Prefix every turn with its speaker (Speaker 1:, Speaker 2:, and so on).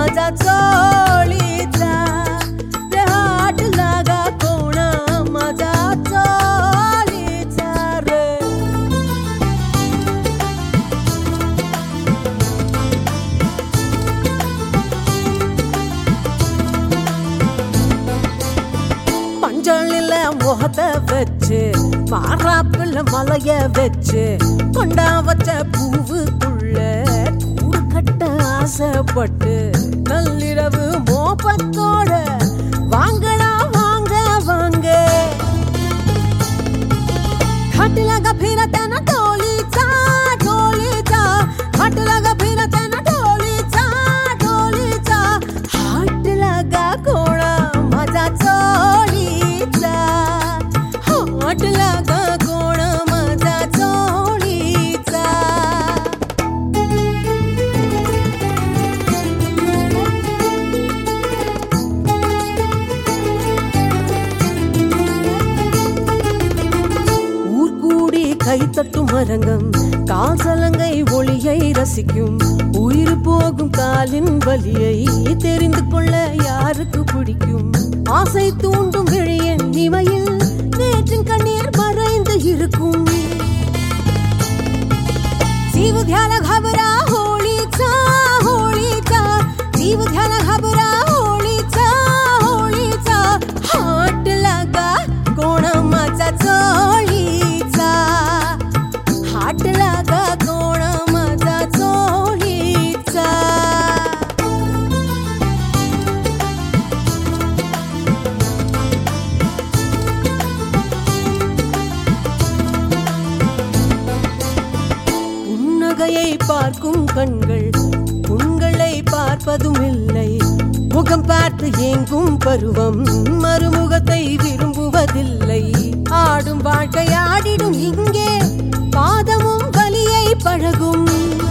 Speaker 1: माझा चोळीचा रे हाट लागा कोण माझा चोळीचा रे மஞ்சளில முகத்தை வச்சு மாறாப்புல மலைய வச்சு கொண்டா வச்ச பூவுக்குள்ள கூடு கட்ட ஆசைப்பட்டு நள்ளிரவு மோப்பத்தோட வாங்கடா வாங்க வாங்க घाटला फिरताना डोलीचा डोलीचा घाटला फिरताना डोलीचा डोलीचा हाट लागा कोणा माझा चोळीचा हाट लागा कोण माझा चोळीचा ஊர் கூடி கைத்தட்டும் அரங்கம் காசலங்கை ஒளியை ரசிக்கும் உயிர் போகும் காலின் வலியை தெரிந்து கொள்ள யாருக்கு பிடிக்கும் ஆசை தூண்டும் விழியின் இமையில் நேற்றின் கண்ணீர் மறைந்து இருக்கும் जीव घ्यायला घाबरा होळीचा होळीचा जीव घ्यायला घाबरा होळीचा होळीचा हाट लागा कोण माझा चोळीचा हाट लागा कोण माझा चोळीचा புன்னகையை பார்க்கும் கண்கள் உங்களை பார்ப்பதும் இல்லை முகம் பார்த்து ஏங்கும் பருவம் மறுமுகத்தை விரும்புவதில்லை ஆடும் வாழ்க்கை ஆடிடும் இங்கே பாதமும் வலியை பழகும்